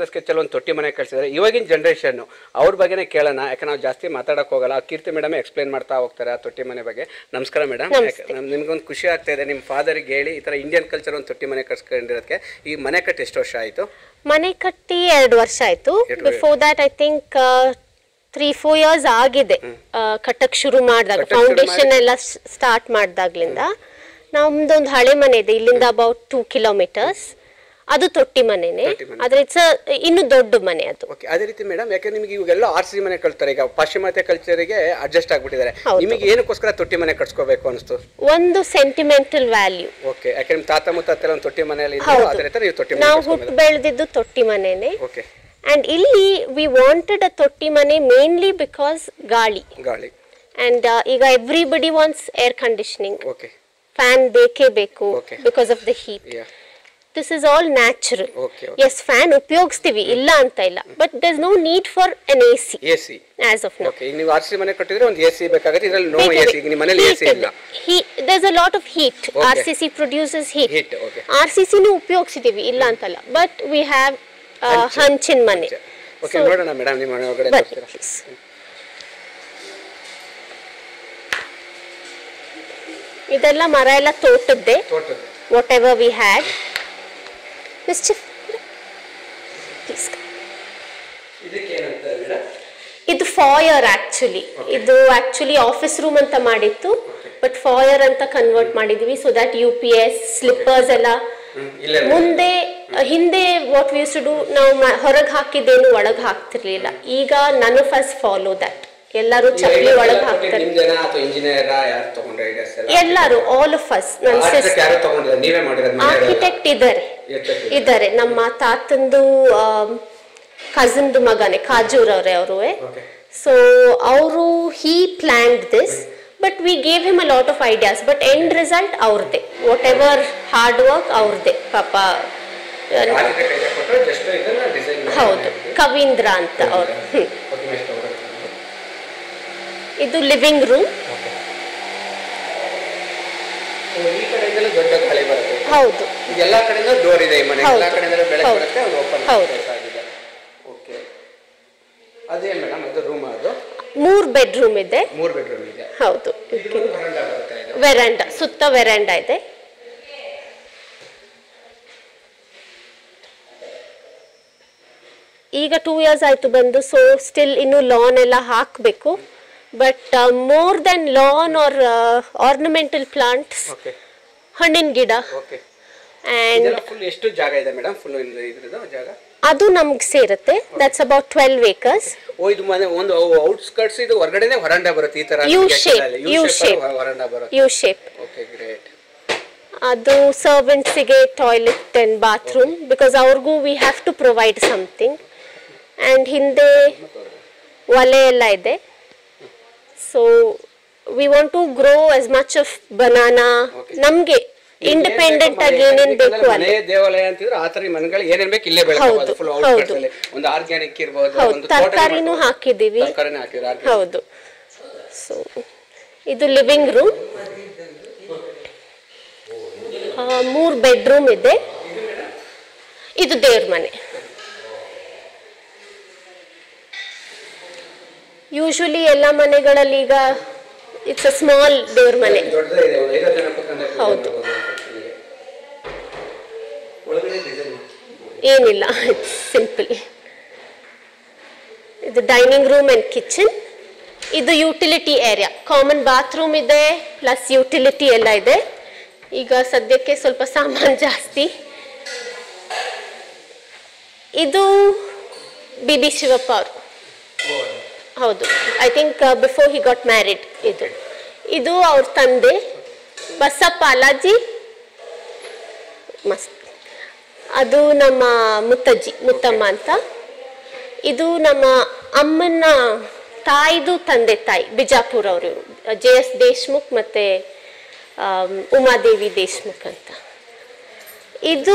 ಪ್ಯಾಲೇಸ್ಗೆ ಕೆಲವೊಂದು ತೊಟ್ಟಿ ಮನೆ ಕಳಿಸಿದ್ದಾರೆ ಇವಾಗಿನ ಜನ್ರೇಷನ್ನು ಅವ್ರ ಬಗ್ಗೆನೇ ಕೇಳೋಣ ಯಾಕೆ ನಾವು ಜಾಸ್ತಿ ಮಾತಾಡೋಕೆ ಹೋಗಲ್ಲ ಕೀರ್ತಿ ಮೇಡಮ್ ಎಕ್ಸ್ಪ್ಲೇನ್ ಮಾಡ್ತಾ ಹೋಗ್ತಾರೆ ಆ ತೊಟ್ಟಿ ಮನೆ ಬಗ್ಗೆ ನಮಸ್ಕಾರ ಮೇಡಮ್ ನಿಮ್ಗೊಂದು ಖುಷಿ ಆಗ್ತಾ ಇದೆ ನಿಮ್ಮ ಫಾದರ್ಗೆ ಹೇಳಿ ಈ ಥರ ಇಂಡಿಯನ್ ಕಲ್ಚರ್ ಒಂದು ತೊಟ್ಟಿ ಮನೆ ಕಟ್ಸ್ಕೊಂಡಿರೋದಕ್ಕೆ ಈ ಮನೆ ಕಟ್ಟಿ ಎಷ್ಟು ವರ್ಷ ಆಯಿತು ಮನೆ ಕಟ್ಟಿ ಎರಡು ವರ್ಷ ಆಯ್ತು ಎರಡು before that I think three four years ಆಗಿದೆ ಆ, ಕಟ್ಟಕ್ ಶುರು ಮಾಡಿದಾಗ ಕಟ್ಟಕ್ ಶುರು ಫೌಂಡೇಶನ್ ಎಲ್ಲ ಸ್ಟಾರ್ಟ್ ಮಾಡಿದಾಗ್ಲಿಂದ ನಮ್ದೊಂದು ಹಳೆ ಮನೆ ಇದೆ ಇಲ್ಲಿಂದ ಅಬೌಟ್ ಟೂ ಕಿಲೋಮೀಟರ್ಸ್ ಅದು ತೊಟ್ಟಿ ಮನೆನೆ ತೊಟ್ಟಿ ಮನೆ. ಆದ್ರೆ ಇಟ್ಸ್ ಇನ್ನು ದೊಡ್ಡ ಮನೆ ಅದು ಓಕೆ ಅದೇ ರೀತಿ ಮೇಡಮ್ ಯಾಕೆ ನಿಮಗೆ ಇವಾಗೆಲ್ಲ ಆರ್ ಸಿ ಮನೆ ಕಳ್ತಾರೆ ಈಗ ಪಾಶ್ಚಿಮಾತ್ಯ ಕಲ್ಚರಿಗೆ ಅಡ್ಜಸ್ಟ್ ಆಗ್ಬಿಟ್ಟಿದ್ದಾರೆ ಹೌದು. ನಿಮಗೆ ಏನಕ್ಕೋಸ್ಕರ ತೊಟ್ಟಿ ಮನೆ ಕಟ್ಸ್ಕೋಬೇಕು ಅನಿಸ್ತು ಒಂದು ಸೆಂಟಿಮೆಂಟಲ್ ವ್ಯಾಲ್ಯೂ ಓಕೆ ಯಾಕೆ ನಿಮ್ಮ ತಾತ ಮುತ್ತಾತೆಲ್ಲ ಒಂದು ತೊಟ್ಟಿ ಮನೆಯಲ್ಲಿ ಇದ್ರು ಹೌದು. ಅದೇ ರೀತಿ ನೀವು ತೊಟ್ಟಿ ಮನೆ ನಾವು ಕಟ್ಸ್ಕೊಂಡ್ರಿ. ಹುಟ್ಟು ಬೆಳೆದಿದ್ದು ತೊಟ್ಟಿ ಮನೆನೆ ಓಕೆ ಅಂಡ್ ಇಲ್ಲಿ ವಿ ವಾಂಟೆಡ್ ಅ ತೊಟ್ಟಿ ಮನೆ ಮೇನ್ಲಿ ಬಿಕಾಸ್ ಗಾಳಿ ಗಾಳಿ ಅಂಡ್ ಈಗ everybody wants air conditioning okay fan ಬೇಕೇ ಬೇಕು Okay. Because of the heat yeah this is all natural Okay, okay. Yes fan ಉಪಯೋಗಿಸ್ತೀವಿ ಇಲ್ಲ ಅಂತ ಇಲ್ಲ but there no need for an A C A C as of now okay ಈಗ ನೀವು R C ಮನೆ ಕಟ್ಟಿದ್ರೆ ಒಂದು ಎ ಸಿ ಬೇಕಾಗುತ್ತೆ ಇದರಲ್ಲಿ ನೋ ಎ ಸಿ ಈಗ ನಿಮ್ಮ ಮನೇಲಿ ಎ ಸಿ ಇಲ್ಲ there's a lot of heat Okay. R C C produces heat Heat, okay. R C ಸಿನೂ ಉಪಯೋಗಿಸಿದೀವಿ ಇಲ್ಲ ಅಂತಲ್ಲ ಬಟ್ ವಿ ಹ್ಯಾವ್ ಹಂಚಿನ ಮನೆ ಓಕೆ ನೋಡೋಣ ಮೇಡಮ್ ನಿಮ್ಮ ಮನೆ ಒಳಗಡೆ ಬರ್ರಿ ತೋರಿಸ್ತೀರಾ please. ಇದೆಲ್ಲ ಮರ ಎಲ್ಲ ತೋಟದ್ದೇ ತೋಟದ whatever we had mischief please ಇದಕ್ಕೆ ಏನಂತ ಮೇಡಮ್ ಇದು ಫಾಯರ್ ಆಕ್ಚುಲಿ ಇದು ಆಕ್ಚುಲಿ ಆಫೀಸ್ ರೂಮ್ ಅಂತ ಮಾಡಿತ್ತು ಬಟ್ ಫಾಯರ್ ಅಂತ ಕನ್ವರ್ಟ್ ಮಾಡಿದೀವಿ so that you P S slippers ಎಲ್ಲ ಇಲ್ಲೇ ಮುಂದೆ ಹಿಂದೆ ವಾಟ್ ಯೂಸ್ ಟು ಡೂ ನಾವು ಹೊರಗೆ ಹಾಕಿದ್ದೇನು ಒಳಗೆ ಹಾಕ್ತಿರ್ಲಿಲ್ಲ ಈಗ none of us follow that ಎಲ್ಲರೂ ಚಪ್ಪಲಿ ಒಳಗೆ ಹಾಕ್ತಾರೆ ನಿಮ್ ಜನ ಅಥವಾ ಇಂಜಿನಿಯರ್ ಯಾರು ತಗೊಂಡ್ರೆ ಐಡಿಯಾಸ್ ಎಲ್ಲ ಎಲ್ಲರೂ ಆಲ್ ಆಫ್ ಅಸ್ ನನ್ನ Architect ಸಿಸ್ಟರ್ ಯಾರು ತಗೊಂಡಿಲ್ಲ ನೀವೇ ಮಾಡಿರೋದು ಮನೆ ಇರೋದು? ಆರ್ಕಿಟೆಕ್ಟ್ ಇದ್ದಾರೆ Architect ಇದ್ದಾರೆ ನಮ್ಮ ತಾತಂದು ಕಸಿನ್ದು ಮಗನೇ ಕಾಜೂರ್ ಅವರೇ ಅವರು Okay. ಸೊ ಅವರು he planned this but we gave him a lot of ideas but end result ಅವ್ರದ್ದೇ ವಾಟ್ ಎವರ್ ಹಾರ್ಡ್ ವರ್ಕ್ ಅವ್ರದ್ದೇ ಪಾಪ ಆ, Architect idea ಕೊಟ್ರೆ just ಇದನ್ನ design ಮಾಡಿ ಹೌದು ಕವೀಂದ್ರ ಅಂತ ಅವರು Okay, next ಅವ್ರು. ಇದು ಲಿವಿಂಗ್ ರೂಮ್ Okay. So, ಈ ಕಡೆಯಿಂದಲೂ ದೊಡ್ಡ ಗಾಳಿ ಬರುತ್ತೆ ಹೌದು ಇದೆಲ್ಲ ಕಡೆಯಿಂದ ಡೋರ್ ಇದೆ ಈ ಮನೆ ಹೌದು. ಎಲ್ಲ ಕಡೆಯಿಂದ ಬೆಳಕು ಹೌದು. ಬರುತ್ತೆ ಅದು ಓಪನ್ ಹೌದು. ಆಗಿದೆ ಓಕೆ ಅದೇ ಮೇಡಮ್ ಅದು ರೂಮ್ ಅದು ಮೂರ್ ಬೆಡ್ರೂಮ್ ಇದೆ ಮೂರು ಬೆಡ್ರೂಮ್ ಇದೆ ಹೌದು ಇದು ವರಂಡಾ ಬರುತ್ತೆ ಇದು ವೆರಾಂಡ ಸುತ್ತ ವೆರಾಂಡ ಇದೆ ಈಗ ಟೂ ಇಯರ್ಸ್ ಆಯ್ತು ಬಂದು ಸೊ ಸ್ಟಿಲ್ ಇನ್ನು ಲಾನ್ ಎಲ್ಲ ಹಾಕಬೇಕು but more then lawn are ornamental plants okay ಹಣ್ಣಿನ ಗಿಡ ಓಕೆ ಆ್ಯಂಡ್ ಇದೆಲ್ಲ ಫುಲ್ ಎಷ್ಟು ಜಾಗ ಇದೆ ಮೇಡಮ್ ಫುಲ್ ಇದ್ರದ್ದು ಜಾಗ ಅದು ನಮ್ಗೆ ಸೇರುತ್ತೆ ದಟ್ಸ್ ಅಬೌಟ್ ಟ್ವೆಲ್ವ್ ಏಕರ್ಸ್ ಓ ಇದು ಮನೆ ಒಂದು ಔಟ್ಸ್ಕರ್ಟ್ಸ್ ಇದು ಹೊರಗಡೆನೆ ಹೊರಂಡ ಬರುತ್ತೆ ಈ ತರ ಯು ನಿಮ್ಗೆ shape actually U U shape shape ಹೊರಂಡ ಬರುತ್ತೆ ಯು ಶೇಪ್ ಓಕೆ ಗ್ರೇಟ್ ಅದು ಸರ್ವೆಂಟ್ಸಿಗೆ ಟಾಯ್ಲೆಟ್ ಆ್ಯಂಡ್ ಬಾತ್ರೂಮ್ ಬಿಕಾಸ್ ಅವ್ರಿಗೂ we have to provide something and ಹಿಂದೆ ಒಲೆ ಎಲ್ಲ ಇದೆ so we want to grow as much of banana Okay. ನಮಗೆ ಇಂಡಿಪೆಂಡೆಂಟ್ ಆಗಿ ಏನೇನು ಬೇಕು ಮನೆ ಅಲ್ಲಿ ದೇವಾಲಯ ಅಂತಿದ್ರೆ ಆ ತರ ಮನೆಗಳು ಏನೇನ್ ಬೇಕು ಇಲ್ಲೇ ಬೆಳಕೋದು ಹೌದು, ಫುಲ್ ಹೌದು. ಔಟ್ಸ್ಕರ್ಟ್ಸ್ ಅಲ್ಲಿ ಒಂದು ಆರ್ಗ್ಯಾನಿಕ್ ಇರ್ಬೋದು ಹೌದು ಒಂದು ತೋಟನೇ ತರಕಾರಿನೂ ಮಾಡ್ಬೋದು. ಹಾಕಿದ್ದೀವಿ ತರಕಾರಿನೇ ಹಾಕಿದ್ರು organic. ಹೌದು ಸೊ ಇದು ಲಿವಿಂಗ್ ರೂಮ್ ಮೂರು ಬೆಡ್ರೂಮ್ ಇದೆ ಇದು ದೇವ್ರ ಮನೆ ಯೂಶುವಲಿ ಎಲ್ಲ ಮನೆಗಳಲ್ಲಿ ಈಗ ಇಟ್ಸ್ ಅ ಸ್ಮಾಲ್ ದೇವ್ರ ಮನೆ ದೊಡ್ಡದೇ ಇದೆ ಒಂದು ಐದಾರು ಜನ ಕೂತ್ಕೊಂಡು ಪೂಜೆ ಹೌದು. ಮಾಡ್ಬೋದು ಅಂತ ಹೇಳಿ. ಒಳಗಡೆ ಡಿಸೈನ್ ಏನಿಲ್ಲ ಇಟ್ಸ್ ಸಿಂಪಲ್ ಇದು ಡೈನಿಂಗ್ ರೂಮ್ ಆ್ಯಂಡ್ ಕಿಚನ್ ಇದು ಯುಟಿಲಿಟಿ ಏರಿಯಾ ಕಾಮನ್ ಬಾತ್ರೂಮ್ ಇದೆ ಪ್ಲಸ್ ಯುಟಿಲಿಟಿ ಎಲ್ಲ ಇದೆ ಈಗ ಸದ್ಯಕ್ಕೆ ಸ್ವಲ್ಪ ಸಾಮಾನು ಜಾಸ್ತಿ ಇದು ಬಿ ಬಿ ಶಿವಪ್ಪ ಅವರು ಹೌದು I think before he got married ಇದು ಇದು ಅವ್ರ ತಂದೆ ಬಸಪ್ಪ ಅಲಾಜಿ ಮಸ್ತ್ ಅದು ನಮ್ಮ ಮುತ್ತಜ್ಜಿ ಮುತ್ತಮ್ಮ ಅಂತ ಇದು ನಮ್ಮ ಅಮ್ಮನ ತಾಯಿದು ತಂದೆ ತಾಯಿ ಬಿಜಾಪುರ ಅವರು ಜೆ ಎಸ್ ದೇಶ್ಮುಖ್ ಮತ್ತೆ ಆಮ್, ಉಮಾದೇವಿ ದೇಶ್ಮುಖ್ ಅಂತ ಇದು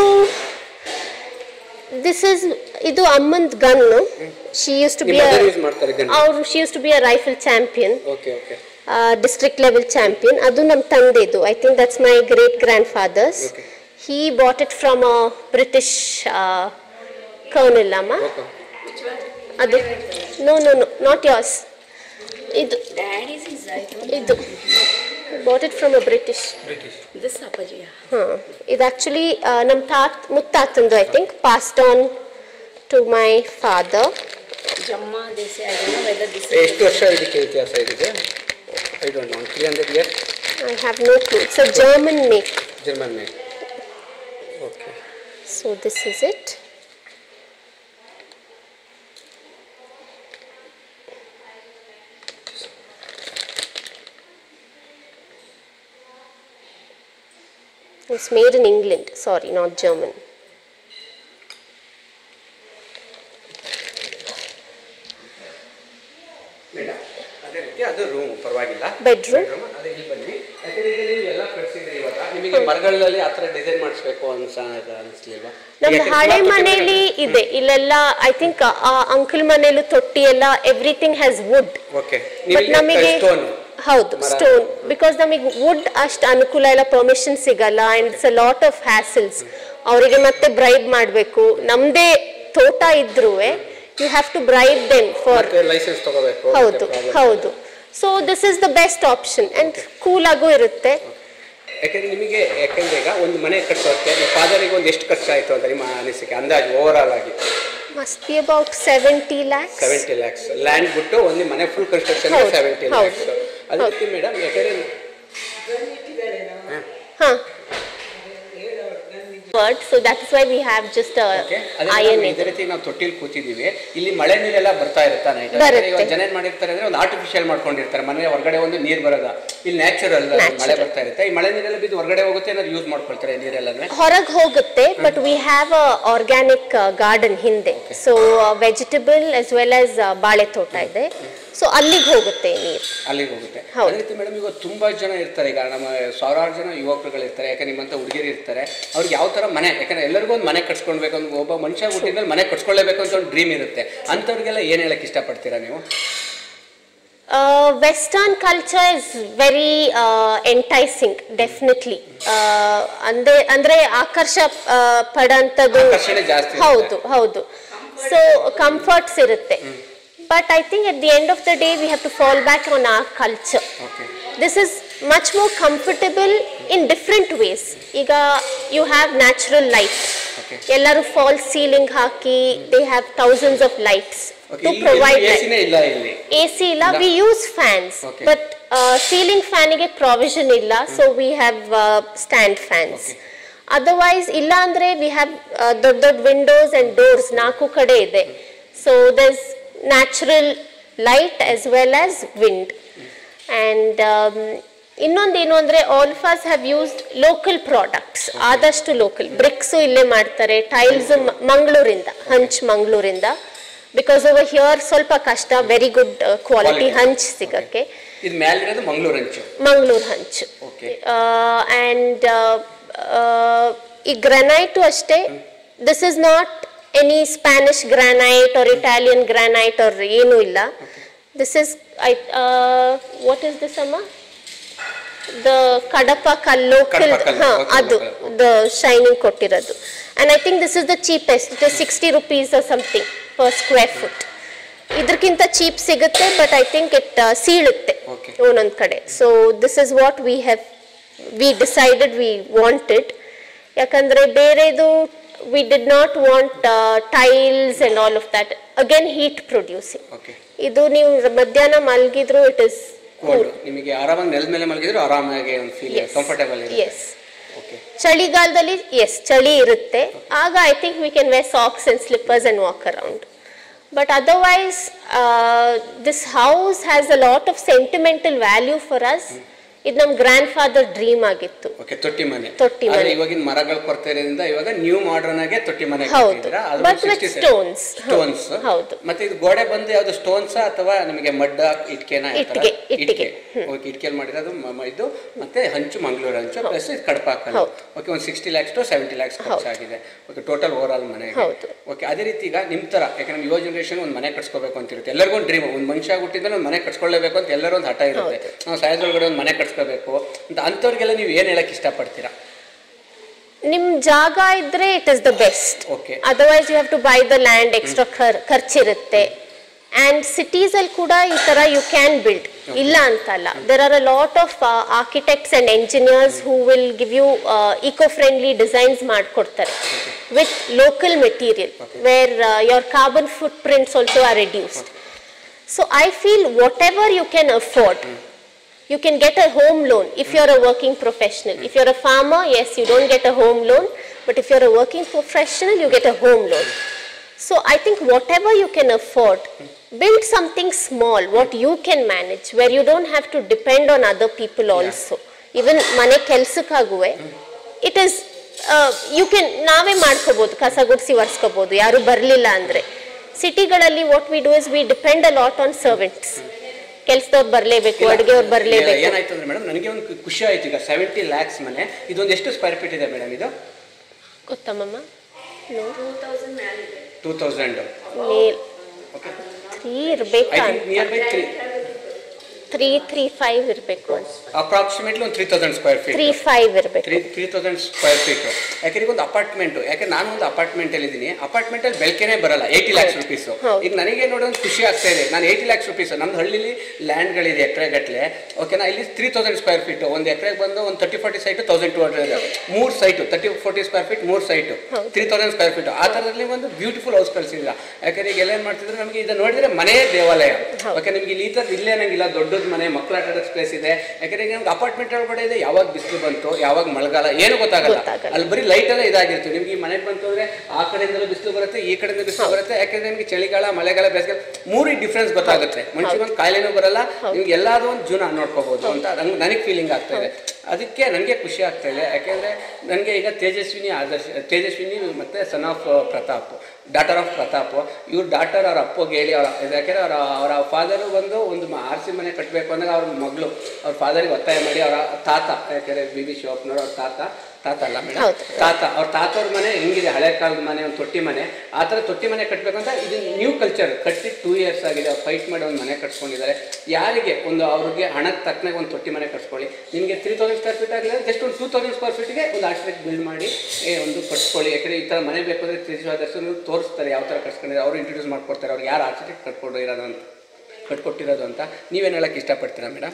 ದಿಸ್ ಇಸ್ ಇದು ಅಮ್ಮಂದ್ gun she used to be ನಿಮ್ಮ mother use ಮಾಡ್ತಾರೆ gun? ಅವರು she used to be a rifle champion okay okay district level champion ಅದು ನಮ್ಮ ತಂದೆದು I think that's my great grandfather's Okay. He bought it from a British ಕೌನಿಲ್ಲಮ್ಮ ಅದು no no no not yours ಇದು Daddy's is right. ಇದು bought it from a British This Apaji. ಹಾಂ ಇದು actually ನಮ್ಮ ತಾತ್ ಮುತ್ತಾತಂದು I think passed on to my father Jamma, they say, I don't know whether this ಎಷ್ಟು ವರ್ಷ ಇದಕ್ಕೆ ಇತಿಹಾಸ ಇದಕ್ಕೆ I don't know three hundred year I have no clue it's a German make German made okay so this is it It's made in England, sorry, not German. Madam ಅದೇ ರೀತಿ ಅದು room ಪರವಾಗಿಲ್ಲ Bedroom. Bedroom, ಅದೇ ಇಲ್ಲಿ ಬನ್ನಿ ಯಾಕಂದ್ರೆ ಈಗ ನೀವು ಎಲ್ಲ ಕಟ್ಸಿದ್ರಿ ಇವಾಗ ನಿಮಗೆ ಮರಗಳಲ್ಲಿ ಆ ಥರ ಡಿಸೈನ್ ಮಾಡಿಸ್ಬೇಕು ಅನ್ಸ ಅನ್ಸ್ಲಿಲ್ವಾ ನಮ್ಮ ಯಾಕೆ ಹಳೆ ಸುಮಾರ್ ಮನೆಯಲ್ಲಿ ಇದೆ ಇಲ್ಲೆಲ್ಲ ಐ ಥಿಂಕ್ ಆ ಅಂಕಲ್ ಮನೆಯಲ್ಲೂ ತೊಟ್ಟಿ ಎಲ್ಲ everything has wood okay but ನಿಮಗೆ ನಮಗೆ ಸ್ಟೋನ್ ಹೌದು ಮರ. ಸ್ಟೋನ್ ಬಿಕಾಸ್ ನಮಗೆ ವುಡ್ ಅಷ್ಟು ಅನುಕೂಲ ಇಲ್ಲ ಪರ್ಮಿಷನ್ ಸಿಗಲ್ಲ and it's a lot of hassles ಅವರಿಗೆ ಮತ್ತೆ ಬ್ರೈಬ್ ಮಾಡಬೇಕು ನಮ್ಮದೇ ತೋಟ ಇದ್ರೂ you have to bribe then for ಮತ್ತೆ ಲೈಸೆನ್ಸ್ ತಗೋಬೇಕು ಹೌದು ಮತ್ತೆ problem. ಹೌದು so this is the best option and cool ಆಗೂ ಇರುತ್ತೆ ಯಾಕಂದ್ರೆ ನಿಮಗೆ ಯಾಕಂದ್ರೆ ಈಗ ಒಂದು ಮನೆ ಕಟ್ಸೋಕೆ ನಿಮ್ಮ ಫಾದರಿಗೆ ಒಂದು ಎಷ್ಟು ಖರ್ಚಾಯಿತು ಅಂತ ನಿಮ್ಮ ಅನಿಸಿಕೆ ಅಂದಾಜು ಓವರ್ ಆಲ್ ಆಗಿ must be about seventy lakhs seventy lakhs land ಬಿಟ್ಟು ಒಂದು ಮನೆ ಫುಲ್ ಕನ್ಸ್ಟ್ರಕ್ಷನ್ ಹೌದು, ಸೆವೆಂಟಿ ಹೌದು. ಲ್ಯಾಕ್ಸ್ ಅದಕ್ಕೆ ಮೇಡಮ್ ಯಾಕಂದ್ರೆ ಹಾಂ word so that is why we have just Okay. ಅದೇ ಐರನ್ madam, ಇದೇ ರೀತಿ ನಾವು ತೊಟ್ಟಿಲ್ ಕೂತಿದೀವಿ ಇಲ್ಲಿ ಮಳೆ ನೀರೆಲ್ಲ ಬರ್ತಾ ಇರುತ್ತಾ ನೈಟ್ ಬರುತ್ತೆ. ಇವಾಗ ಜನ ಏನ್ ಮಾಡಿರ್ತಾರೆ ಅಂದ್ರೆ ಒಂದು ಆರ್ಟಿಫಿಷಿಯಲ್ ಮಾಡ್ಕೊಂಡಿರ್ತಾರೆ ಮನೆ ಹೊರಗಡೆ ಒಂದು ನೀರ್ ಬರೋದ ಇಲ್ಲಿ ನ್ಯಾಚುರಲ್ ಮಳೆ ಬರ್ತಾ ಇರುತ್ತೆ ಈ ಮಳೆ ನೀರೆಲ್ಲ ಬಿದ್ದು ಹೊರಗಡೆ ಹೋಗುತ್ತೆ ಏನಾದ್ರು ಯೂಸ್ ಮಾಡ್ಕೊಳ್ತಾರೆ ನೀರೆಲ್ಲ ಹೊರಗೆ ಹೋಗುತ್ತೆ but we have a organic garden ಹಿಂದೆ so vegetable as well as ಬಾಳೆ ತೋಟ ಇದೆ ಸೊ ಅಲ್ಲಿಗೆ ಹೋಗುತ್ತೆ ನೀರು ಅಲ್ಲಿಗೆ ಹೋಗುತ್ತೆ ಹೌದು. ಅದೇ ರೀತಿ ಮೇಡಮ್ ಈಗ ತುಂಬಾ ಜನ ಇರ್ತಾರೆ ಈಗ ನಮ್ಮ ಸಾವಿರಾರು ಜನ ಯುವಕರುಗಳು ಇರ್ತಾರೆ ಯಾಕಂದ್ರೆ ನಿಮ್ಮಂತ ಹುಡುಗಿರು ಇರ್ತಾರೆ ಅವ್ರಿಗೆ ಯಾವ ತರ ಮನೆ ಯಾಕಂದ್ರೆ ಎಲ್ಲರಿಗೂ ಒಂದು ಮನೆ ಕಟ್ಸ್ಕೊಳ್ಬೇಕು ಅಂತ ಒಬ್ಬ ಮನುಷ್ಯ ಹುಟ್ಟಿದ್ಮೇಲೆ ಮನೆ ಕಟ್ಸ್ಕೊಳ್ಳೇಬೇಕು ಅಂತ ಒಂದು ಡ್ರೀಮ್ ಇರುತ್ತೆ ಅಂಥವ್ರಿಗೆಲ್ಲ ಏನ್ ಹೇಳಕ್ ಇಷ್ಟಪಡ್ತೀರಾ ನೀವು western culture is very enticing definitely ಅಂದ್ರೆ ಅಂದ್ರೆ ಆಕರ್ಷ ಆ, ಪಡಂಥದ್ದು ಆಕರ್ಷಣೆ ಜಾಸ್ತಿ ಇರುತ್ತೆ. ಹೌದು ಹೌದು ಸೊ ಕಂಫರ್ಟ್ಸ್ ಇರುತ್ತೆ but I think at the end of the day we have to fall back on our culture okay this is much more comfortable in different ways ಈಗ you have natural light Okay. ಎಲ್ಲರೂ fall ceiling ಹಾಕಿ they have thousands of lights to provide ಎಸಿನೇ ಇಲ್ಲ ಇಲ್ಲಿ A C ಇಲ್ಲ ಇಲ್ಲ. We use fans Okay. But ceiling ಫ್ಯಾನಿಗೆ provision ಇಲ್ಲ so we have stand fans Okay. Otherwise ಇಲ್ಲ ಅಂದ್ರೆ ವಿ ಹ್ಯಾವ್ ದೊಡ್ಡ ದೊಡ್ಡ ವಿಂಡೋಸ್ ಅಂಡ್ ಡೋರ್ಸ್ ನಾಲ್ಕು ಕಡೆ ಇದೆ so thus natural light as well as wind and ಇನ್ನೊಂದು ಏನು ಅಂದರೆ all of us have used local products ಆದಷ್ಟು ಲೋಕಲ್ ಬ್ರಿಕ್ಸು ಇಲ್ಲೇ ಮಾಡ್ತಾರೆ ಟೈಲ್ಸ್ ಮಂಗಳೂರಿಂದ ಹಂಚ್ ಮಂಗಳೂರಿಂದ ಬಿಕಾಸ್ ಓವರ್ ಹಿಯರ್ ಸ್ವಲ್ಪ ಕಷ್ಟ ವೆರಿ ಗುಡ್ ಕ್ವಾಲಿಟಿ Quality. ಹಂಚ್ ಸಿಗಕ್ಕೆ ಇದು ಮೇಲಿರೋದು ಮಂಗಳೂರು ಹಂಚು ಮಂಗಳೂರು ಹಂಚು Okay. ಆ್ಯಂಡ್ ಈ ಗ್ರನೈಟು ಅಷ್ಟೇ this is not any Spanish granite or Italian granite or ಏನೂ ಇಲ್ಲ this is I what is this ಅಮ್ಮ ದ ಕಡಪ ಕಲ್ಲು ಕಡಪ ಕಲ್ಲು, ಹಾ okay, ಅದು okay. ದ ಶೈನಿಂಗ್ ಕೊಟ್ಟಿರೋದು and I think this is the cheapest it is sixty rupees something per square foot ಇದಕ್ಕಿಂತ cheap ಸಿಗುತ್ತೆ ಬಟ್ ಐ ಥಿಂಕ್ ಇಟ್ ಸೀಳುತ್ತೆ Okay. ಒಂದೊಂದು ಕಡೆ so this is what we have we decided we wanted ಯಾಕಂದರೆ ಬೇರೆದು we did not want tiles and all of that again heat producing okay ಇದು ನೀವು ಮಧ್ಯಾಹ್ನ ಮಲಗಿದ್ರು ಇಟ್ ಇಸ್ ಕೋಲ್ಡ್ ನಿಮಗೆ ಆರಾಮಾಗಿ ನೆಲದ ಮೇಲೆ ಮಲಗಿದ್ರು ಆರಾಮಾಗಿ ಒಂದು ಫೀಲ್ ಕಂಫರ್ಟೇಬಲ್ ಇರುತ್ತೆ ಎಸ್ ಓಕೆ ಚಳಿಗಾಲದಲ್ಲಿ ಎಸ್ ಚಳಿ ಇರುತ್ತೆ ಆಗ I think we can wear socks and slippers and walk around but otherwise this house has a lot of sentimental value for us ಇದು ನಮ್ಮ ಗ್ರ್ಯಾಂಡ್ ಫಾದರ್ ಡ್ರೀಮ್ ಆಗಿತ್ತು okay ತೊಟ್ಟಿ ಮನೆ ತೊಟ್ಟಿ ಆದ್ರೆ ಮನೆ. ಇವಾಗಿನ ಮರಗಳ ಕೊರತೆ ಇರೋದ್ರಿಂದ ಇವಾಗ ನ್ಯೂ ಮಾಡರ್ನ್ ಆಗಿ ತೊಟ್ಟಿ ಮನೆ ಹೌದು. But with stones. ಸ್ಟೋನ್ಸ್ ಹೌದು. ಮತ್ತೆ ಇದು ಗೋಡೆ ಬಂದು ಯಾವ್ದು ಸ್ಟೋನ್ಸ್ ಅಥವಾ ನಿಮಗೆ ಮಡ್ಡ ಇಟ್ಕೆನ ಇಟ್ಗೆ, ಇಟ್ಟಿಗೆ. ಓಕೆ ಇಟ್ಕೆಲ್ ಮಾಡಿರೋದು ಮ- ಮ- ಇದು ಮತ್ತೆ ಹಂಚು ಮಂಗಳೂರು ಹಂಚು ಪ್ಲಸ್ ಇದು ಕಡಪ ಹಾಕಲ್ಲ ಹೌದು. ಓಕೆ ಒಂದು sixty lakhs to seventy lakhs ಖರ್ಚಾಗಿದೆ ಓಕೆ ಟೋಟಲ್ ಓವರ್ ಆಲ್ ಮನೆ ಹೌದು. ಓಕೆ ಅದೇ ರೀತಿ ಈಗ ನಿಮ್ಮ ತರ ಯಾಕಂದ್ರೆ ಯುವ ಜನರೇಷನ್ ಒಂದು ಮನೆ ಕಟ್ಸ್ಕೋಬೇಕು ಅಂತ ಇರುತ್ತೆ ಎಲ್ಲರಿಗೂ ಒಂದು ಡ್ರೀಮ್ ಒಂದು ಮನುಷ್ಯ ಹುಟ್ಟಿದ್ಮೇಲೆ ಒಂದು ಮನೆ ಕಟ್ಸ್ಕೊಳ್ಳೇಬೇಕು ಅಂತ ಎಲ್ಲರೂ ಒಂದು ಹಠ ಇರುತ್ತೆ ನಾವು ಸಾಯದೊಳಗಡೆ ಒಂದು ಮನೆ ಕಟ್ಸ್ಕೋಬೇಕು ಅಂತ ಅಂಥವ್ರಿಗೆಲ್ಲ ನೀವು ಏನು ಹೇಳಕ್ ಇಷ್ಟಪಡ್ತೀರಾ ನಿಮ್ ಜಾಗ ಇದ್ರೆ it is the best Okay. Otherwise you have to buy the land extra ಖರ್ಚಿರುತ್ತೆ ಅಂಡ್ ಸಿಟೀಸ್ ಅಲ್ಲಿ ಕೂಡ ಈ ತರ ಯು ಕ್ಯಾನ್ ಬಿಲ್ಡ್ ಇಲ್ಲ ಅಂತಲ್ಲ there are a lot of architects and engineers who will give you eco friendly designs ಮಾಡಿಕೊಡ್ತಾರೆ with local material where your carbon footprints also are reduced so I feel whatever you can afford you can get a home loan if you're a working professional. If you're a farmer, yes, you don't get a home loan, but if you're a working professional, you get a home loan. So I think whatever you can afford, build something small, what you can manage, where you don't have to depend on other people also. Even ಮನೆ ಕೆಲ್ಸಕ್ಕಾಗುವೆ it is you can ನಾವೇ ಮಾಡ್ಕೋಬೋದು ಕಸ ಗುಡಿಸಿ ಒರೆಸ್ಕೋಬೋದು ಯಾರು ಬರಲಿಲ್ಲ ಅಂದರೆ ಸಿಟಿಗಳಲ್ಲಿ what we do is we depend a lot on servants ಕೆಲ್ಸದವ್ರು ಬರಲೇಬೇಕು ಅಡುಗೆಯವ್ರು ಬರಲೇಬೇಕು ಏನಾಯ್ತು ಅಂದ್ರೆ ಮೇಡಮ್ ನನಗೆ ಒಂದು ಖುಷಿ ಆಯ್ತು ಈಗ ಸೆವೆಂಟಿ ಲ್ಯಾಕ್ಸ್ ಮನೆ ಇದೊಂದು ಎಷ್ಟು ಸ್ಕ್ವೇರ್ ಫೀಟ್ ಇದೆ ಮೇಡಮ್ ಇದು ಗೊತ್ತಮ್ಮಮ್ಮ ಟೂ ತೌಸಂಡ್ ಮೇಲಿದೆ ಟೂ ತೌಸಂಡ್ ಮೇಲ್ ಓಕೆ ತ್ರೀ ಐ ಇರ್ಬೇಕಾ think nearby three three three five ಇರಬೇಕು ಅಪ್ರಾಕ್ಸಿಮೇಟ್ಲಿ ಒಂದು three thousand square feet three five ಇರಬೇಕು three three thousand square feet ಯಾಕಂದ್ರೆ ಒಂದು ಅಪಾರ್ಟ್ಮೆಂಟು ಯಾಕೆ ನಾನು ಒಂದು ಅಪಾರ್ಟ್ಮೆಂಟಲ್ಲಿ ಇದ್ದೀನಿ ಅಪಾರ್ಟ್ಮೆಂಟಲ್ಲಿ ಬೆಳಕೆನೇ ಬರಲ್ಲ ಏಯ್ಟಿ ಲ್ಯಾಕ್ಸ್ ರುಪೀಸು ಹೌದು. ಈಗ ನನಗೆ ನೋಡಿ ಒಂದು ಖುಷಿ ಆಗ್ತಾ ಇದೆ ನಾನು ಏಯ್ಟಿ ಲ್ಯಾಕ್ಸ್ ರುಪೀಸ್ ನಮ್ದು ಹಳ್ಳಿಲಿ ಲ್ಯಾಂಡ್ಗಳಿದೆ ಎಕರೆಗಟ್ಟಲೆ ಓಕೆನಾ ಇಲ್ಲಿ ತ್ರೀ ತೌಸಂಡ್ ಸ್ಕ್ವೇರ್ ಫೀಟ್ ಒಂದು ಎಕರೆಗೆ ಬಂದು ಒಂದು thirty forty site thousand two hundred ಮೂರು site thirty forty square feet ಮೂರು ಸೈಟು ಹೌದು. ತ್ರೀ ತೌಸಂಡ್ ಸ್ಕ್ವೇರ್ ಫೀಟ್ ಆ ಥರದಲ್ಲಿ ಒಂದು ಬ್ಯೂಟಿಫುಲ್ ಹೌಸ್ ಕಳಿಸಿದ್ರ ಯಾಕಂದ್ರೆ ಈಗ ಎಲ್ಲೇನು ಮಾಡ್ತಿದ್ರೆ ನಮಗೆ ಇದನ್ನ ನೋಡಿದ್ರೆ ಮನೆ ದೇವಾಲಯ ಹೌದು. ಓಕೆ ನಿಮ್ಗೆ ಇಲ್ಲಿ ಈ ಥರದ್ದು ಇಲ್ಲೇ ನಂಗಿಲ್ಲ ದೊಡ್ಡದು ಮನೆ ಮಕ್ಕಳ ಆಟ ಆಡೋಕ್ಕೆ ಸ್ಪೇಸ್ ಇದೆ ಯಾಕಂದ್ರೆ ಈಗ ನಮ್ಗೆ ಅಪಾರ್ಟ್ಮೆಂಟ್ ಒಳಗಡೆ ಇದೆ ಯಾವಾಗ ಬಿಸಿಲು ಬಂತು ಯಾವಾಗ ಮಳೆಗಾಲ ಏನು ಗೊತ್ತಾಗಲ್ಲ ಗೊತ್ತಾಗಲ್ಲ. ಅಲ್ಲಿ ಬರೀ ಲೈಟ್ ಎಲ್ಲ ಇದಾಗಿರ್ತೀವಿ ನಿಮ್ಗೆ ಈ ಮನೆಗೆ ಬಂತು ಅಂದ್ರೆ ಆ ಕಡೆಯಿಂದಲೂ ಬಿಸಿಲು ಬರುತ್ತೆ ಈ ಕಡೆಯಿಂದ ಬಿಸಿಲು ಬರುತ್ತೆ ಯಾಕಂದ್ರೆ ನಿಮ್ಗೆ ಚಳಿಗಾಲ ಮಳೆಗಾಲ ಬೇಸಿಗೆ ಮೂರು ಡಿಫ್ರೆನ್ಸ್ ಗೊತ್ತಾಗುತ್ತೆ ಮನುಷ್ಯಗೆ ಒಂದು ಕಾಯಿಲೆನೂ ಬರಲ್ಲ ನಿಮ್ಗೆ ಎಲ್ಲಾದ್ರೂ ಒಂದು ಜೀವನ ನೋಡ್ಕೋಬಹುದು ಅಂತ ನಂಗೆ ನನಗೆ ಫೀಲಿಂಗ್ ಆಗ್ತಾ ಇದೆ ಅದಕ್ಕೆ ನನಗೆ ಖುಷಿ ಆಗ್ತಾ ಇದೆ ಯಾಕೆಂದ್ರೆ ನನಗೆ ಈಗ ತೇಜಸ್ವಿನಿ ಆದರ್ಶ ತೇಜಸ್ವಿನಿ ಮತ್ತೆ son of Pratap daughter of Pratap ಇವ್ರ ಡಾಟರ್ ಅವ್ರ ಅಪ್ಪಗೆ ಹೇಳಿ ಅವ್ರ ಯಾಕೆಂದ್ರೆ ಅವರ ಅವರ ಫಾದರು ಬಂದು ಒಂದು ಆರ್ ಸಿ ಮನೆ ಕಟ್ಟಬೇಕು ಅಂದಾಗ ಅವ್ರ ಮಗಳು ಅವ್ರ ಫಾದರಿಗೆ ಒತ್ತಾಯ ಮಾಡಿ ಅವರ ತಾತ ಯಾಕೆಂದ್ರೆ ಬಿ ಬಿ ಶಿವಪ್ಪನವ್ರ ಅವ್ರ ತಾತ ತಾತ ಅಲ್ಲ ಮೇಡಮ್ ಹೌದು. ತಾತ ಅವ್ರ ತಾತವ್ರ ಮನೆ ಹೆಂಗಿದೆ ಹಳೆ ಕಾಲದ ಮನೆ ಒಂದು ತೊಟ್ಟಿ ಮನೆ ಆ ಥರ ತೊಟ್ಟಿ ಮನೆ ಕಟ್ಟಬೇಕಂತ ಇದು ನ್ಯೂ ಕಲ್ಚರ್ ಕಟ್ಟಿ ಟೂ ಇಯರ್ಸ್ ಆಗಿದೆ ಅವ್ರು ಫೈಟ್ ಮಾಡಿ ಒಂದು ಮನೆ ಕಟ್ಸ್ಕೊಂಡಿದ್ದಾರೆ ಯಾರಿಗೆ ಒಂದು ಅವ್ರಿಗೆ ಹಣಕ್ಕೆ ತಕ್ಕನಾಗ ಒಂದು ತೊಟ್ಟಿ ಮನೆ ಕಟ್ಸ್ಕೊಳ್ಳಿ ನಿಮಗೆ ತ್ರೀ ತೌಸಂಡ್ ಸ್ಕ್ವೇರ್ ಫೀಟ್ ಆಗಲಿಲ್ಲ ಜಸ್ಟ್ ಒಂದು ಟೂ ತೌಸಂಡ್ ಸ್ಕ್ವೇರ್ ಫೀಟ್ಗೆ ಒಂದು ಆರ್ಟಿಫಿಕ್ ಬಿಲ್ಡ್ ಮಾಡಿ ಏ, ಒಂದು ಕಟ್ಸ್ಕೊಳ್ಳಿ ಯಾಕಂದರೆ ಈ ಥರ ಮನೆ ಬೇಕು ಅಂದರೆ ತ್ರಿಜಾದರ್ಶನ ತೋರಿಸ್ತಾರೆ ಯಾವ ಥರ ಕಟ್ಸ್ಕೊಂಡಿದ್ದಾರೆ ಅವರು ಇಂಟ್ರೊಡ್ಯೂಸ್ ಮಾಡ್ಕೊಡ್ತಾರೆ ಅವ್ರಿಗೆ ಯಾರು ಆರ್ಟಿಫಿಕ್ ಕಟ್ಕೊಂಡು ಇರೋದು ಅಂತ ಕಟ್ಕೊಟ್ಟಿರೋದು ಅಂತ ನೀವೇನು ಹೇಳಕ್ಕೆ ಇಷ್ಟಪಡ್ತೀರಾ ಮೇಡಮ್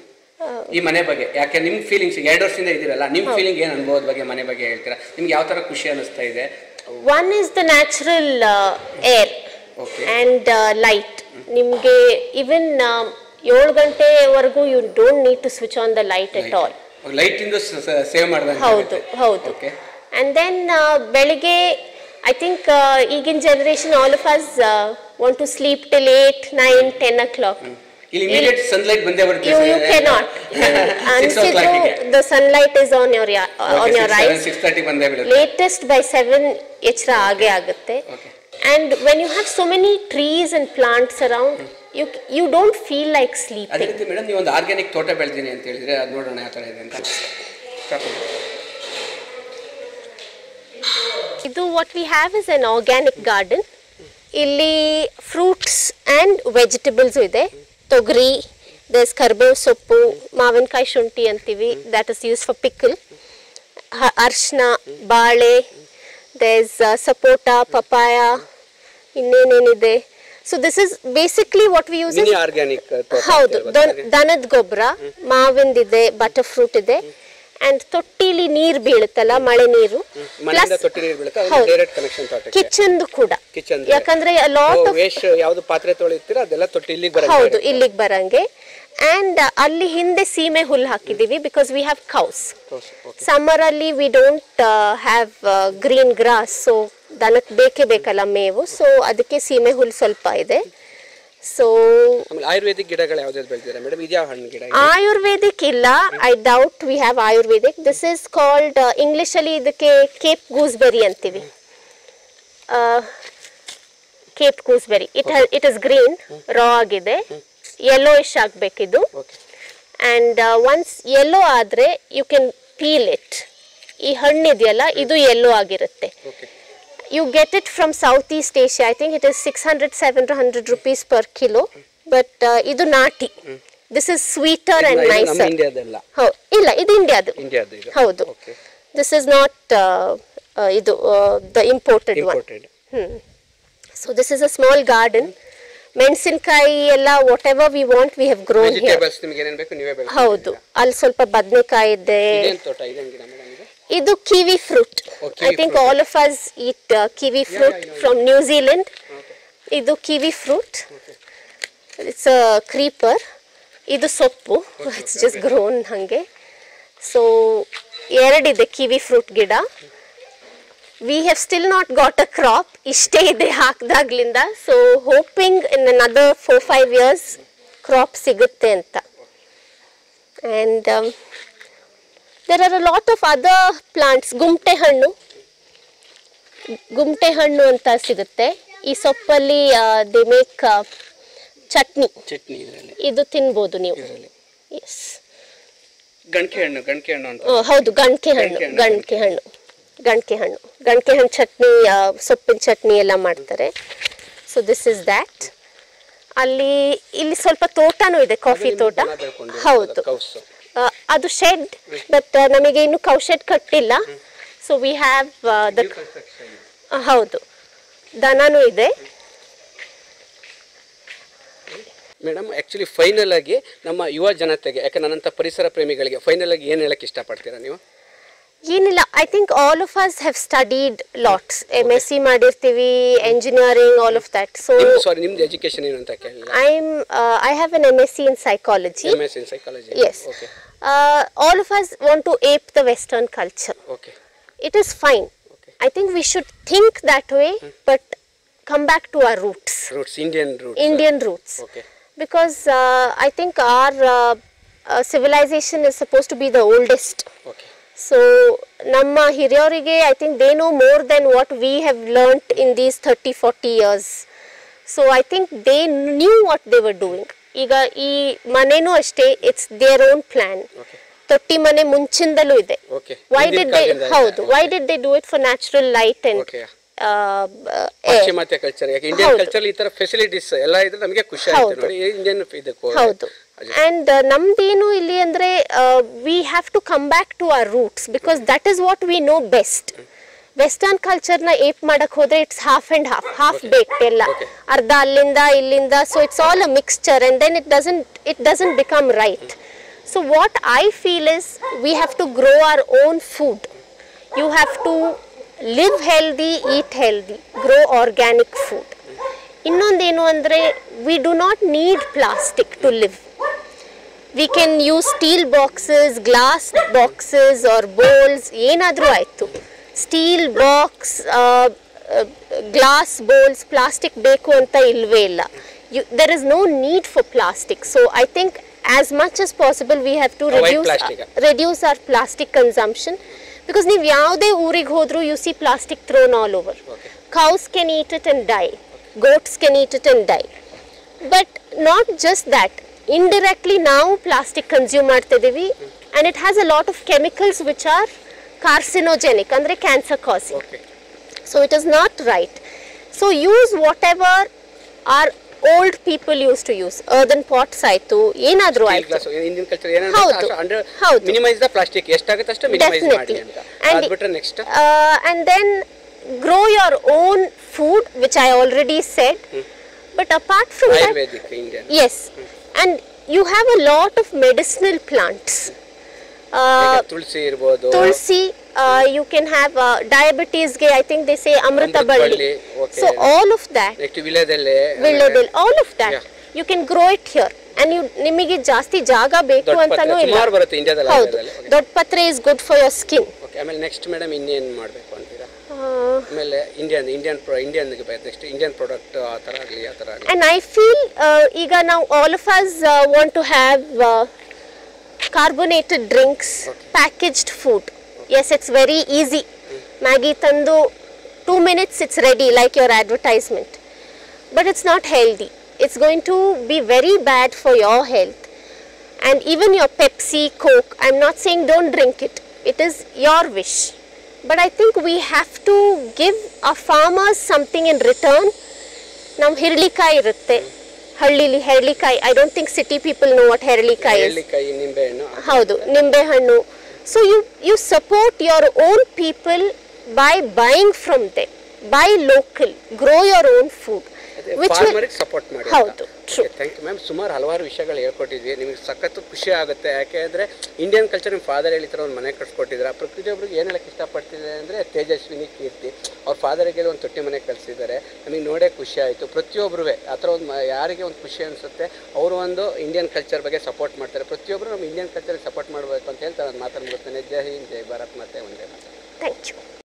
ಈ ಮನೆ ಬಗ್ಗೆ ಯಾಕೆ ನಿಮ್ಮ ಫೀಲಿಂಗ್ಸ್ ಎರಡು ವರ್ಷದಿಂದ ಇದ್ದೀರಲ್ಲ ನಿಮ್ಮ ಫೀಲಿಂಗ್ ಏನು ಅನುಭವದ ಬಗ್ಗೆ ಮನೆ ಬಗ್ಗೆ ಹೇಳ್ತೀರಾ ನಿಮ್ಗೆ ಯಾವ ಥರ ಖುಷಿ ಅನಿಸ್ತಾ ಇದೆ one is the natural air Okay. And light ನಿಮಗೆ ಇವನ್ ಏಳು ಗಂಟೆವರೆಗೂ you don't need to switch on the light at all light ಇಂದ ಸೇವ್ ಮಾಡ್ದಂಗೆ ಹೌದು ಹೌದು ಓಕೆ ಆ್ಯಂಡ್ ದೆನ್ ಬೆಳಿಗ್ಗೆ ಐ ಥಿಂಕ್ ಈಗಿನ generation all of us want to sleep till eight nine ten o'clock ಇಲ್ಲಿ immediate sunlight ಬಂದೇ ಬರುತ್ತೆ you you cannot six ಓ ಕ್ಲಾಕಿಗೆ the sunlight is on your on your ice six thirty ಬಂದೇ ಬೀಳುತ್ತೆ latest by seven ಎಚ್ಚರ ಆಗೇ ಆಗುತ್ತೆ Okay. And when you have so many trees and plants around you you don't feel like ಅದೇ sleeping ರೀತಿ madam ನೀವು ಒಂದು organic ತೋಟ ಬೆಳೆದೀನಿ ಅಂತ ಹೇಳಿದ್ರೆ ಅದು ನೋಡೋಣ ಯಾವ ಥರ ಇದೆ ಅಂತ ಸಾಕು. ಇದು what we have is an organic garden ಇಲ್ಲಿ ಫ್ರೂಟ್ಸ್ ಆ್ಯಂಡ್ ವೆಜಿಟೇಬಲ್ಸ್ ಇದೆ ತೊಗರಿ ದಸ್ ಕರ್ಬೇವು ಸೊಪ್ಪು ಮಾವಿನಕಾಯಿ ಶುಂಠಿ ಅಂತೀವಿ that is used for pickle ಅರ್ಶಿನ ಬಾಳೆ ದೇಸ್ ಸಪೋಟ ಪಪಾಯ ಇನ್ನೇನೇನಿದೆ so this is basically what we use mini organic ಹೌದು ದನದ ಗೊಬ್ಬರ ಮಾವಿಂದಿದೆ ಬಟರ್ ಫ್ರೂಟ್ ಇದೆ ಅಂಡ್ ತೊಟ್ಟಿಲಿ ನೀರು ಬೀಳುತ್ತಲ್ಲ ಮಳೆ ನೀರು ಮನೆಯಿಂದ ತೊಟ್ಟಿ ನೀರು ಬೀಳುತ್ತೆ ಹೌದು. ಡೈರೆಕ್ಟ್ ಕನೆಕ್ಷನ್ ತೋಟಕ್ಕೆ ಕಿಚನ್ದು ಕೂಡ ಕಿಚನ್ ಯಾಕಂದ್ರೆ ಲಾಟ್ ಆಫ್ ವೇಸ್ಟ್ ಯಾವ್ದು ಪಾತ್ರೆ ತೊಳಿತೀರ ಅದೆಲ್ಲ ತೊಟ್ಟಿ ಇಲ್ಲಿಗೆ ಬರುತ್ತೆ ಹೌದು ಇಲ್ಲಿಗೆ ಬರಂಗೆ ಅಂಡ್ ಅಲ್ಲಿ ಹಿಂದೆ ಸೀಮೆ ಹುಲ್ಲು ಹಾಕಿದೀವಿ because we have cows summer ಅಲ್ಲಿ we don't have green grass so ದನಕ್ಕೆ ಬೇಕೇ ಬೇಕಲ್ಲ ಮೇವು ಸೊ ಅದಕ್ಕೆ ಸೀಮೆ ಹುಲ್ಲು ಸ್ವಲ್ಪ ಇದೆ ಸೊ ಆಮೇಲೆ ಆಯುರ್ವೇದಿಕ್ ಗಿಡಗಳು ಯಾವ್ದಾದ್ರು ಬೆಳೆದಿರ ಮೇಡಮ್ ಇದ್ಯಾವ ಹಣ್ಣು ಗಿಡ ಇದು? ಆಯುರ್ವೇದಿಕ್ ಇಲ್ಲ I doubt we have Ayurvedic this is called ಇಂಗ್ಲಿಷಲ್ಲಿ ಇದಕ್ಕೆ ಕೇಪ್ ಗೂಸ್ಬೆರಿ ಅಂತೀವಿ cape gooseberry it it is green raw ಆಗಿದೆ ಯೆಲ್ಲೋ ಇಶ್ ಆಗಬೇಕಿದು Okay. ಆ್ಯಂಡ್ ಒನ್ಸ್ ಯೆಲ್ಲೋ ಆದರೆ ಯು ಕ್ಯಾನ್ ಪೀಲ್ ಇಟ್ ಈ ಹಣ್ಣು ಇದೆಯಲ್ಲ ಇದು ಯೆಲ್ಲೋ ಆಗಿರುತ್ತೆ Okay. You get it from South East Asia I think it is six hundred seven hundred rupees per kilo but ಇದು ನಾಟಿ this is sweeter and ಇದು ನಮ್ಮ ನೈಸರ್ ಇಂಡಿಯಾದಲ್ಲ ಹೌದು ಇಲ್ಲ ಇದು ಇಂಡಿಯಾದು ಇಂಡಿಯಾದ ಇದು ಹೌದು Okay. ದಿಸ್ ಇಸ್ ನಾಟ್ ಇದು the imported one important so this is a small garden ಮೆಣಸಿನಕಾಯಿ ಎಲ್ಲ whatever we want we have grown here vegetables ನಿಮ್ಗೆ ಏನೇನು ಬೇಕು ನೀವೇ ಬೆಳೆಸಿ ಹೌದು ಅಲ್ಲಿ ಸ್ವಲ್ಪ ಬದನೆಕಾಯಿ ಇದೆ ಇದೇನು ತೋಟ ಇದೇನು ಗಿಡ ಮೇಡಮ್ ಇದು ಇದು kiwi fruit Oh, I kiwi think fruit. All of us eat kiwi fruit I know, from New Zealand ಇದು kiwi fruit it's a creeper ಇದು ಸೊಪ್ಪು ಇಟ್ಸ್ ಜಸ್ಟ್ ಗ್ರೋನ್ ಹಾಗೆ ಸೊ ಎರಡಿದೆ ಕಿವಿ ಫ್ರೂಟ್ ಗಿಡ we have still not got a crop ಇಷ್ಟೇ ಇದೆ ಹಾಕ್ದಾಗ್ಲಿಂದ so hoping in another four five years crop ಸಿಗುತ್ತೆ ಅಂತ and there are a lot of other plants ಗುಮ್ಟೆ ಹಣ್ಣು ಗುಮ್ಟೆ ಹಣ್ಣು ಅಂತ ಸಿಗುತ್ತೆ ಈ ಸೊಪ್ಪಲ್ಲಿ ದೇ ಮೇಕ್ ಚಟ್ನಿ ಚಟ್ನಿ ಇದರಲ್ಲಿ ಇದು ತಿನ್ಬೋದು ನೀವು ಇದರಲ್ಲಿ ಎಸ್ ಗಣಕೆ ಹಣ್ಣು ಗಣಕೆ ಹಣ್ಣು ಅಂತ ಹೌದು ಗಣಕೆ ಹಣ್ಣು ಗಣ್ಕೆ ಹಣ್ಣು. ಗಣಕೆ ಹಣ್ಣು ಗಣಕೆ ಹಣ್ಣು ಗಣಕೆ ಹಣ್ಣು ಚಟ್ನಿ ಆ, ಸೊಪ್ಪಿನ ಚಟ್ನಿ ಎಲ್ಲ ಮಾಡ್ತಾರೆ ಸೊ ದಿಸ್ ಇಸ್ ದ್ಯಾಟ್ ಅಲ್ಲಿ ಇಲ್ಲಿ ಸ್ವಲ್ಪ ತೋಟನೂ ಇದೆ ಕಾಫಿ ಅದು ತೋಟ ನಿಮ್ಗೆ ದನ ಬೆಳ್ಕೊಂಡಿರೋದು, ಹೌದು ಕೌಸು. ಆ, ಅದು ಶೆಡ್ ಬಟ್ ನಮಗೆ ಇನ್ನು ಕೌ ಶೆಡ್ ಕಟ್ಟಿಲ್ಲ ಸೊ ವಿ ಹ್ಯಾವ್ ದ ಹೌದು ದನನೂ ಇದೆ ಮೇಡಮ್ ಆ್ಯಕ್ಚುಲಿ ಫೈನಲ್ ಆಗಿ ನಮ್ಮ ಯುವ ಜನತೆಗೆ ಯಾಕೆ ನನ್ನಂಥ ಪರಿಸರ ಪ್ರೇಮಿಗಳಿಗೆ ಫೈನಲ್ ಆಗಿ ಏನು ಹೇಳಕ್ಕೆ ಇಷ್ಟಪಡ್ತೀರಾ ನೀವು ಏನಿಲ್ಲ I think all of us have studied lots M S C ಮಾಡಿರ್ತೀವಿ engineering all of that so ನಿಮ್ದು ಸಾರಿ ನಿಮ್ದು ಎಜುಕೇಶನ್ ಏನು ಅಂತ ಕೇಳಿಲ್ಲ I am I have an M S C in psychology M S in psychology Yes. Okay Uh, all of us want to ape the Western culture. Okay It is fine. Okay. I think we should think that way, but come back to our roots, roots Indian roots Indian roots. Okay Because uh, I think our uh, uh, civilization is supposed to be the oldest. Okay So, ನಮ್ಮ ಹಿರಿಯರಿಗೆ I think they know more than what we have learnt in these thirty forty years so I think they knew what they were doing ಈಗ ಈ ಮನೆನೂ ಅಷ್ಟೇ it's their own plan okay ತೊಟ್ಟಿ ಮನೆ ಮುಂಚಿಂದಲೂ ಇದೆ ಓಕೆ ವೈ ಡಿಡ್ ದೇ ಹೌದು why did they do it for natural light and okay ಪಾಶ್ಚಿಮಾತ್ಯ ಕಲ್ಚರ್ ಯಾಕೆ ಇಂಡಿಯನ್ ಹೌದು. ಕಲ್ಚರ್ ಈ ತರ ಫೆಸಿಲಿಟೀಸ್ ಎಲ್ಲ ಇದ್ರೆ ನಮಗೆ ಖುಷಿ ಆಯ್ತು ಹೌದು. ನೋಡಿ ಇಂಡಿಯನ್ ಇದಕ್ಕೂ ಹೌದು ಅದೇ. ಅಂಡ್ ನಮ್ದೇನು ಇಲ್ಲಿ ಅಂದ್ರೆ we have to come back to our roots because that is what we know best western ಕಲ್ಚರ್ನ ಏಪ್ ಮಾಡಕ್ ಹೋದ್ರೆ it's half and half half baked ಎಲ್ಲ Okay. ಅರ್ಧ ಅಲ್ಲಿಂದ ಇಲ್ಲಿಂದ so it's all a mixture and then it doesn't it doesn't become right so what I feel is we have to grow our own food you have to live healthy eat healthy grow organic food ಇನ್ನೊಂದೇನು ಅಂದರೆ we do not need plastic to live we can use steel boxes glass boxes or bowls ಏನಾದರೂ ಆಯಿತು steel box glass bowls plastic ಬೇಕು ಅಂತ ಇಲ್ವೇ ಇಲ್ಲ you there is no need for plastic so I think as much as possible we have to Avoid reduce plastic. Reduce our plastic consumption because ನೀವು ಯಾವುದೇ ಊರಿಗೆ ಹೋದರೂ you see plastic thrown all over Okay. cows can eat it and die goats can eat it and die but not just that indirectly ನಾವು plastic consume ಮಾಡ್ತಿದ್ದೀವಿ and it has a lot of chemicals which are carcinogenic ಅಂದರೆ cancer causing okay so it is not right so use whatever our old people used to use earthen pots ಆಯ್ತು ಏನಾದರೂ ಆಯ್ತು glass Indian culture ಹೌದು. ಏನಂದ್ರೆ ಹೌದು. Minimise the plastic ಎಷ್ಟಾಗುತ್ತೆ ಅಷ್ಟು minimise ಮಾಡಿ Definitely. ಅಂತ And- ಅದು ಬಿಟ್ರೆ next uh, and then grow your own food which i already said but apart from that Ayurvedic Indian yes and you have a lot of medicinal plants uh, tulsi ಇರ್ಬೋದು tulsi uh, you can have uh, diabetes ge i think they say amrita Amrutaballi, balli okay. so all of that next ವಿಳೆದೆಲೆ Villadel, all of that Yeah. you can grow it here and you ನಿಮಗೆ ಜಾಸ್ತಿ ಜಾಗ ಬೇಕು ದೊಡ್ಡ ಅಂತಾನೂ ಪತ್ರೆ ಇಲ್ಲ ಸುಮಾರು ಬರುತ್ತೆ ಇಂಡಿಯಾದಲ್ಲಿ ಹೌದು ಆಯುರ್ವೇದದಲ್ಲಿ. Okay. ದೊಡ್ಡ ಪತ್ರೆ is good for your skin okay ಆಮೇಲೆ ನೆಕ್ಸ್ಟ್ ಮೇಡಮ್ ಇನ್ನೇನು ಮಾಡಬೇಕು ಅಂತೀರಾ ಆಮೇಲೆ ಇಂಡಿಯನ್ ಇಂಡಿಯನ್ ಪ್ರೊ ಇಂಡಿಯನ್ಗೆ ಬೇಕು ನೆಕ್ಸ್ಟ್ ಇಂಡಿಯನ್ ಪ್ರಾಡಕ್ಟ್ ಆ ಥರ ಆಗಲಿ ಆ ಥರ ಆಗಲಿ And I feel uh, ಈಗ ನಾವು all of us uh, want to have uh, carbonated drinks, packaged food. Yes, it's very easy. Maggie ತಂದು two minutes it's ready like your advertisement. But it's not healthy. It's going to be very bad for your health. And even your Pepsi, Coke, I'm not saying don't drink it. It is your wish. But I think we have to give our farmers something in return ನಮ್ಮ ಹಿರಳಿಕಾಯಿ ಇರುತ್ತೆ ಹಳ್ಳಿಲಿ ಹೆರಳಿಕಾಯಿ I don't think city people know what ಹೆರಳಿಕಾಯಿ is ಎಳ್ಳಿಕಾಯಿ ನಿಂಬೆಹಣ್ಣು ಹೌದು ನಿಂಬೆಹಣ್ಣು So you, you support your own people by buying from them. Buy local, grow your own food. Which will, ಫಾರ್ಮರಿಗೆ ಸಪೋರ್ಟ್ ಮಾಡಿ ಹೌದು, true. ಥ್ಯಾಂಕ್ ಯು ಮ್ಯಾಮ್ ಸುಮಾರು ಹಲವಾರು ವಿಷಯಗಳು ಹೇಳ್ಕೊಟ್ಟಿದ್ವಿ ನಿಮಗೆ ಸಖತ್ತು ಖುಷಿ ಆಗುತ್ತೆ ಯಾಕೆ ಅಂದರೆ ಇಂಡಿಯನ್ ಕಲ್ಚರ್ ನಿಮ್ಮ ಫಾದರ್ ಹೇಳಿತರ ಒಂದು ಮನೆ ಕಟ್ಸ್ಕೊಟ್ಟಿದ್ದೀರಾ ಪ್ರತಿಯೊಬ್ಬರಿಗೆ ಏನು ಹೇಳಕ್ಕೆ ಇಷ್ಟಪಡ್ತಿದ್ದಾರೆ ಅಂದರೆ ತೇಜಸ್ವಿನಿ ಕೀರ್ತಿ ಅವ್ರ ಫಾದರಿಗೆ ಒಂದು ತೊಟ್ಟಿ ಮನೆ ಕಳಿಸಿದ್ದಾರೆ ನಮಗೆ ನೋಡೇ ಖುಷಿ ಆಯಿತು ಪ್ರತಿಯೊಬ್ಬರು ಆ ಥರ ಒಂದು ಮ- ಯಾರಿಗೆ ಒಂದು ಖುಷಿ ಅನಿಸುತ್ತೆ ಅವರು ಒಂದು ಇಂಡಿಯನ್ ಕಲ್ಚರ್ ಬಗ್ಗೆ ಸಪೋರ್ಟ್ ಮಾಡ್ತಾರೆ ಪ್ರತಿಯೊಬ್ಬರು ನಮ್ಮ ಇಂಡಿಯನ್ ಕಲ್ಚರ್ಗೆ ಸಪೋರ್ಟ್ ಮಾಡಬೇಕು ಅಂತ ಹೇಳ್ತಾರೆ ನಾನು ಮಾತನ್ನು ಮುಗಿಸ್ತೇನೆ ಜೈ ಹಿಂದ್ ಜೈ ಭಾರತ್ ಮತ್ತೆ ಒಂದೇ ಮಾತು thank you.